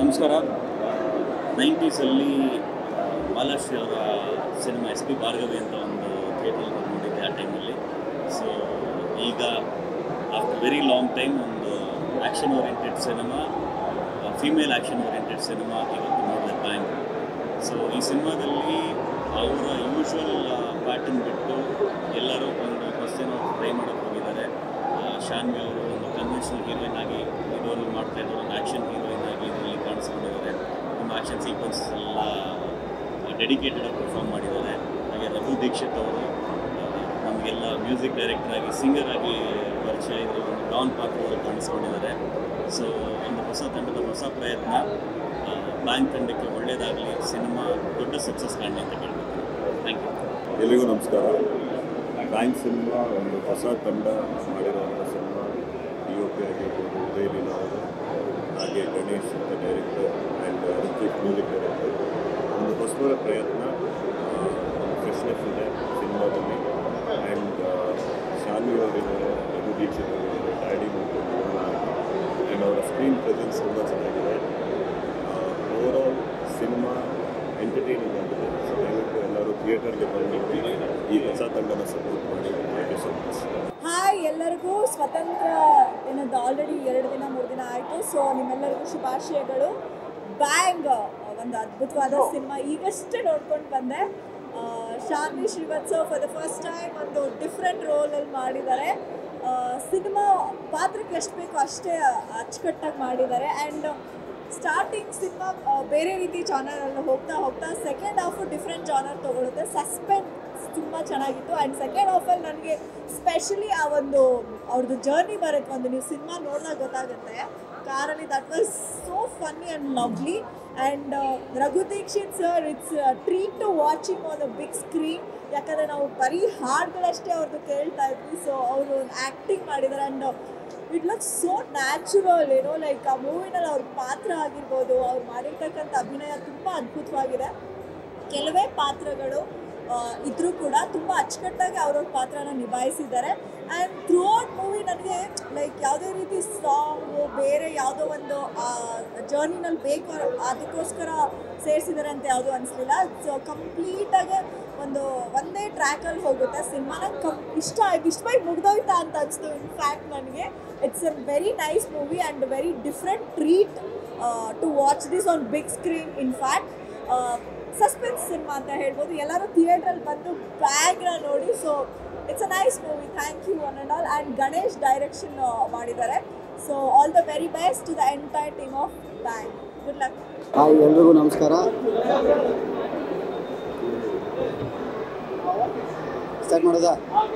ನಮಸ್ಕಾರ ನೈಂಟೀಸಲ್ಲಿ ಬಾಲಶ್ರೀ ಅವರ cinema S P Bhargavi ಅಂತ ಒಂದು ಥಿಯೇಟ್ರಲ್ಲಿ ನೋಡಿದ್ದೆ ಆ ಟೈಮಲ್ಲಿ ಸೊ ಈಗ ಆಫ್ಟರ್ ವೆರಿ ಲಾಂಗ್ ಟೈಮ್ ಒಂದು action oriented cinema female action oriented cinema ಇವತ್ತು ನೋಡಿದೆ ಬ್ಯಾಂಕ್ ಸೊ ಈ ಸಿನಿಮಾದಲ್ಲಿ ಅವರ ಯೂಶ್ವಲ್ ಪ್ಯಾಟರ್ನ್ ಬಿಟ್ಟು ಎಲ್ಲರೂ ಒಂದು ಹೊಸೇನೋ ಟ್ರೈ ಮಾಡೋಕ್ಕೆ ಹೋಗಿದ್ದಾರೆ ಆ, ಶಾನ್ವಿ ಅವರು ಒಂದು ಕನ್ವೆನ್ಷನಲ್ ಹೀರೋಯಿನ್ ಆಗಿ ಇದರಲ್ಲಿ ಮಾಡ್ತಾ ಇದ್ದಾರೆ ಒಂದು ಆ್ಯಕ್ಷನ್ ಹೀರೋಯಿನ್ ಆಗಿ ಇದರಲ್ಲಿ ಕಾಣಿಸ್ಕೊಂಡಿದ್ದಾರೆ ತುಂಬ ಆ್ಯಕ್ಷನ್ ಸೀಕ್ವೆನ್ಸ್ ಎಲ್ಲ ಡೆಡಿಕೇಟೆಡ್ ಆಗಿ ಪರ್ಫಾರ್ಮ್ ಮಾಡಿದ್ದಾರೆ ಹಾಗೆ ರಘು ದೀಕ್ಷಿತ್ ಅವರು ಆ, ನಮಗೆಲ್ಲ ಮ್ಯೂಸಿಕ್ ಡೈರೆಕ್ಟರ್ ಆಗಿ ಸಿಂಗರ್ ಆಗಿ ಪರಿಚಯ ಇದ್ರು ಒಂದು ಡಾನ್ ಪಾತ್ರದಲ್ಲಿ ಕಾಣಿಸ್ಕೊಂಡಿದ್ದಾರೆ ಸೊ ಒಂದು ಹೊಸ ತಂಡದ ಹೊಸ ಪ್ರಯತ್ನ ಆ, ಬ್ಯಾಂಕ್ ತಂಡಕ್ಕೆ ಒಳ್ಳೆಯದಾಗಲಿ ಸಿನಿಮಾ ದೊಡ್ಡ ಸಕ್ಸಸ್ ಕಾಣಲಿ ಅಂತ ಕೇಳ್ಕೊತೀನಿ ಥ್ಯಾಂಕ್ ಯು ಎಲ್ಲಿಗೂ ನಮಸ್ಕಾರ ಬ್ಯಾಂಕ್ ಸಿನಿಮಾ ಒಂದು ಹೊಸ ತಂಡ ಮಾಡಿರುವಂಥ ಸಿನಿಮಾ ಪಿ ಒ ಪಿ ಆಗಿರ್ಬೋದು ಉದಯ್ ಲೀಲಾ ಅವರು ಹಾಗೆ ಗಣೇಶ್ ಅಂತ director and Ritvik music director ಒಂದು ಹೊಸಬರ ಪ್ರಯತ್ನ ಆ, ಒಂದು ಫ್ರೆಶ್ನೆಸ್ ಇದೆ ಸಿನಿಮಾದಲ್ಲಿ ಆ್ಯಂಡ್ ಶಾನ್ವಿ ಅವರಿದ್ದಾರೆ ರಘು ದೀಕ್ಷಿತ್ ಅವರಿದ್ದಾರೆ ಡ್ಯಾಡಿ ಮತ್ತು ಮೋಹನ ಆ್ಯಂಡ್ ಅವರ ಸ್ಕ್ರೀನ್ ಪ್ರೆಸೆನ್ಸ್ ತುಂಬ ಚೆನ್ನಾಗಿದೆ ಓವರಾಲ್ ಸಿನಿಮಾ ಎಂಟರ್ಟೈನಿಂಗ್ ಆಗಿದೆ ಸೊ ದಯವಿಟ್ಟು ಎಲ್ಲರೂ ಥಿಯೇಟರ್ಗೆ ಬಂದು ನೋಡಿ ಈ ಹೊಸ ತಂಡನ ಸಪೋರ್ಟ್ ಮಾಡಿ thank you so much hi ಎಲ್ಲರಿಗೂ ಸ್ವತಂತ್ರ ಏನದು ಆಲ್ರೆಡಿ ಎರಡು ದಿನ ಮೂರು ದಿನ ಆಯಿತು ಸೊ ನಿಮ್ಮೆಲ್ಲರಿಗೂ ಶುಭಾಶಯಗಳು ಬ್ಯಾಂಗ್ ಒಂದು ಅದ್ಭುತವಾದ ಸಿನಿಮಾ ಈಗಷ್ಟೇ ನೋಡ್ಕೊಂಡು ಬಂದೆ ಆ, Shanvi Srivatsav for the first time ಒಂದು ಡಿಫ್ರೆಂಟ್ ರೋಲಲ್ಲಿ ಮಾಡಿದ್ದಾರೆ ಸಿನಿಮಾ ಪಾತ್ರಕ್ಕೆ ಎಷ್ಟು ಬೇಕೋ ಅಷ್ಟೇ ಅಚ್ಚುಕಟ್ಟಾಗಿ ಮಾಡಿದ್ದಾರೆ ಆ್ಯಂಡ್ ಸ್ಟಾರ್ಟಿಂಗ್ ಸಿನಿಮಾ ಬೇರೆ ರೀತಿ ಜಾನರಲ್ಲಿ ಹೋಗ್ತಾ ಹೋಗ್ತಾ ಸೆಕೆಂಡ್ ಹಾಫು ಡಿಫ್ರೆಂಟ್ ಜಾನರ್ ತೊಗೊಳುತ್ತೆ ಸಸ್ಪೆನ್ಸ್ ತುಂಬ ಚೆನ್ನಾಗಿತ್ತು ಆ್ಯಂಡ್ ಸೆಕೆಂಡ್ ಹಾಫಲ್ಲಿ ನನಗೆ ಸ್ಪೆಷಲಿ ಆ ಒಂದು ಅವ್ರದ್ದು ಜರ್ನಿ ಬರುತ್ತೆ ಒಂದು ನೀವು ಸಿನಿಮಾ ನೋಡಿದಾಗ ಗೊತ್ತಾಗುತ್ತೆ ಕಾರಲ್ಲಿ that was so funny and lovely and Raghu Dixit sir it's treat to watching on a big screen ಯಾಕಂದರೆ ನಾವು ಬರೀ ಹಾಡುಗಳಷ್ಟೇ ಅವ್ರದ್ದು ಕೇಳ್ತಾ ಇದ್ವಿ ಸೊ ಅವರು ಆ್ಯಕ್ಟಿಂಗ್ ಮಾಡಿದ್ದಾರೆ and it look so natural ಏನೋ ಲೈಕ್ ಆ ಮೂವಿನಲ್ಲಿ ಅವ್ರ ಪಾತ್ರ ಆಗಿರ್ಬೋದು ಅವ್ರು ಮಾಡಿರ್ತಕ್ಕಂಥ ಅಭಿನಯ ತುಂಬ ಅದ್ಭುತವಾಗಿದೆ ಕೆಲವೇ ಪಾತ್ರಗಳು ಇದ್ರೂ ಕೂಡ ತುಂಬ ಅಚ್ಚುಕಟ್ಟಾಗಿ ಅವ್ರವ್ರ ಪಾತ್ರನ ನಿಭಾಯಿಸಿದ್ದಾರೆ ಆ್ಯಂಡ್ ಥ್ರೂ ಔಟ್ ಮೂವಿ ನನಗೆ ಲೈಕ್ ಯಾವುದೇ ರೀತಿ ಸಾಂಗು ಬೇರೆ ಯಾವುದೋ ಒಂದು ಜರ್ನಿನಲ್ಲಿ ಬೇಕು ಅದಕ್ಕೋಸ್ಕರ ಸೇರಿಸಿದ್ದಾರೆ ಅಂತ ಯಾವುದೂ ಅನಿಸ್ಲಿಲ್ಲ ಸೊ ಕಂಪ್ಲೀಟಾಗಿ ಒಂದು ಒಂದೇ ಟ್ರ್ಯಾಕಲ್ಲಿ ಹೋಗುತ್ತೆ ಸಿನಿಮಾ ನಂಗೆ ಕಂ ಇಷ್ಟ ಆಯ್ತು ಇಷ್ಟವಾಗಿ ಮುಗ್ದೋಯ್ತಾ ಅಂತ ಅನಿಸ್ತು ಇನ್ಫ್ಯಾಕ್ಟ್ ನನಗೆ it's a very nice movie and very different treat to watch this on big screen in fact suspense cinema ಅಂತ ಹೇಳ್ಬೋದು ಎಲ್ಲರೂ ಥಿಯೇಟ್ರಲ್ಲಿ ಬಂದು ಬ್ಯಾಗ್ನ ನೋಡಿ so it's a nice movie thank you one and all and Ganesh direction ಮಾಡಿದ್ದಾರೆ so all the very best to the entire team of Bang good luck hi ಎಲ್ರಿಗೂ ನಮಸ್ಕಾರ ಸ್ಟಾರ್ಟ್ ಮಾಡೋದಾ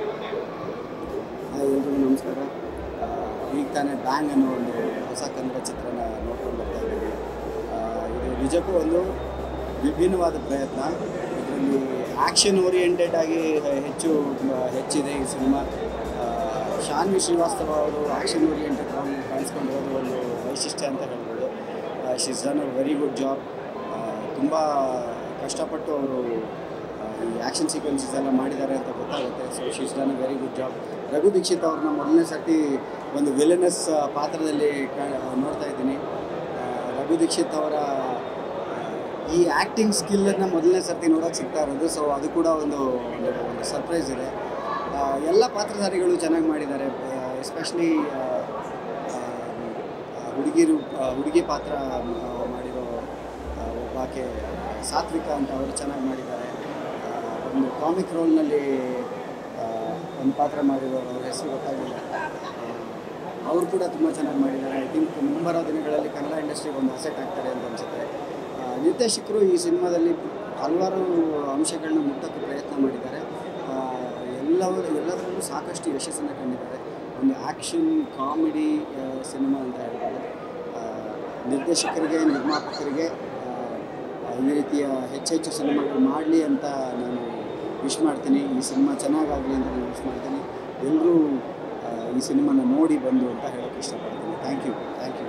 ಹಾಯ್ ಎಲ್ರಿಗೂ ನಮಸ್ಕಾರ ಆ, ಈಗ ತಾನೇ ಬ್ಯಾಂಗ್ ಅನ್ನೋ ಒಂದು ಹೊಸ ಕನ್ನಡ ಚಿತ್ರನ ನೋಡ್ಕೊಂಡು ಬರ್ತಾ ಇದ್ದೀವಿ ಆ, ಇದು ನಿಜಕ್ಕೂ ಒಂದು ವಿಭಿನ್ನವಾದ ಪ್ರಯತ್ನ ಇದರಲ್ಲಿ ಆ್ಯಕ್ಷನ್ ಓರಿಯೆಂಟೆಡ್ ಆಗಿ ಹೆಚ್ಚು ಆ, ಹೆಚ್ಚಿದೆ ಈ ಸಿನಿಮಾ ಆ, ಶಾನ್ವಿ ಶ್ರೀವಾಸ್ತವ ಅವರು ಆ್ಯಕ್ಷನ್ ಓರಿಯೆಂಟೆಡ್ ಕಾಣಿಸ್ಕೊಂಡಿರೋದು ಒಂದು ವೈಶಿಷ್ಟ್ಯ ಅಂತ ಹೇಳ್ಬೋದು she's done a very good job ತುಂಬ ಕಷ್ಟಪಟ್ಟು ಅವರು ಈ ಆ್ಯಕ್ಷನ್ ಸೀಕ್ವೆನ್ಸಸ್ ಎಲ್ಲ ಮಾಡಿದ್ದಾರೆ ಅಂತ ಗೊತ್ತಾಗುತ್ತೆ so she's done a very good job Raghu Dixit ಅವ್ರನ್ನ ಮೊದಲನೇ ಸರ್ತಿ ಒಂದು ವಿಲನಸ್ ಪಾತ್ರದಲ್ಲಿ ಕ- ನೋಡ್ತಾ ಇದ್ದೀನಿ ಆ, ರಘು ದೀಕ್ಷಿತ್ ಅವರ ಆ, ಈ ಆ್ಯಕ್ಟಿಂಗ್ ಸ್ಕಿಲ್ಲನ್ನು ಮೊದಲನೇ ಸರ್ತಿ ನೋಡೋಕೆ ಸಿಗ್ತಾ ಇರೋದು ಸೊ ಅದು ಕೂಡ ಒಂದು ಒಂದು ಒಂದು ಸರ್ಪ್ರೈಸ್ ಇದೆ ಆ, ಎಲ್ಲ ಪಾತ್ರಧಾರಿಗಳು ಚೆನ್ನಾಗಿ ಮಾಡಿದ್ದಾರೆ ಎಸ್ಪೆಷಲಿ ಹುಡುಗಿರು ಆ, ಹುಡುಗಿ ಪಾತ್ರ ಆ, ಮಾಡಿರೋ ಆ, ಒಬ್ಬಾಕೆ ಸಾತ್ವಿಕ ಅಂತ ಅವರು ಚೆನ್ನಾಗಿ ಮಾಡಿದ್ದಾರೆ ಆ, ಒಂದು ಕಾಮಿಕ್ ರೋಲ್ನಲ್ಲಿ ಒಂದು ಪಾತ್ರ ಮಾಡಿರೋರು ಅವ್ರ ಹೆಸರು ಗೊತ್ತಾಗಿಲ್ಲ ಅವರು ಕೂಡ ತುಂಬ ಚೆನ್ನಾಗಿ ಮಾಡಿದ್ದಾರೆ ಐ ಥಿಂಕ್ ಮುಂಬರೋ ದಿನಗಳಲ್ಲಿ ಕನ್ನಡ ಇಂಡಸ್ಟ್ರಿಗೆ ಒಂದು ಅಸೆಟ್ ಆಗ್ತಾರೆ ಅಂತ ಅನಿಸುತ್ತೆ ಆ, ನಿರ್ದೇಶಕರು ಈ ಸಿನಿಮಾದಲ್ಲಿ ಹಲವಾರು ಅಂಶಗಳನ್ನ ಮುಟ್ಟೋಕ್ಕೆ ಪ್ರಯತ್ನ ಮಾಡಿದ್ದಾರೆ ಆ, ಎಲ್ಲವರು ಎಲ್ಲದರಲ್ಲೂ ಸಾಕಷ್ಟು ಯಶಸ್ಸನ್ನು ಕಂಡಿದ್ದಾರೆ ಒಂದು ಆ್ಯಕ್ಷನ್ ಕಾಮಿಡಿ ಸಿನಿಮಾ ಅಂತ ಹೇಳ್ಬೋದು ಆ, ನಿರ್ದೇಶಕರಿಗೆ ನಿರ್ಮಾಪಕರಿಗೆ ಆ, ಈ ರೀತಿಯ ಹೆಚ್ಚೆಚ್ಚು ಸಿನಿಮಾಗಳು ಮಾಡಲಿ ಅಂತ ನಾನು ವಿಶ್ ಮಾಡ್ತೀನಿ ಈ ಸಿನಿಮಾ ಚೆನ್ನಾಗಾಗಲಿ ಅಂತ ನಾನು ವಿಶ್ ಮಾಡ್ತೀನಿ ಎಲ್ಲರೂ ಈ ಸಿನಿಮಾನ ನೋಡಿ ಬಂದು ಅಂತ ಹೇಳೋಕ್ಕೆ ಇಷ್ಟಪಡ್ತೀನಿ ಥ್ಯಾಂಕ್ ಯು ಥ್ಯಾಂಕ್ ಯು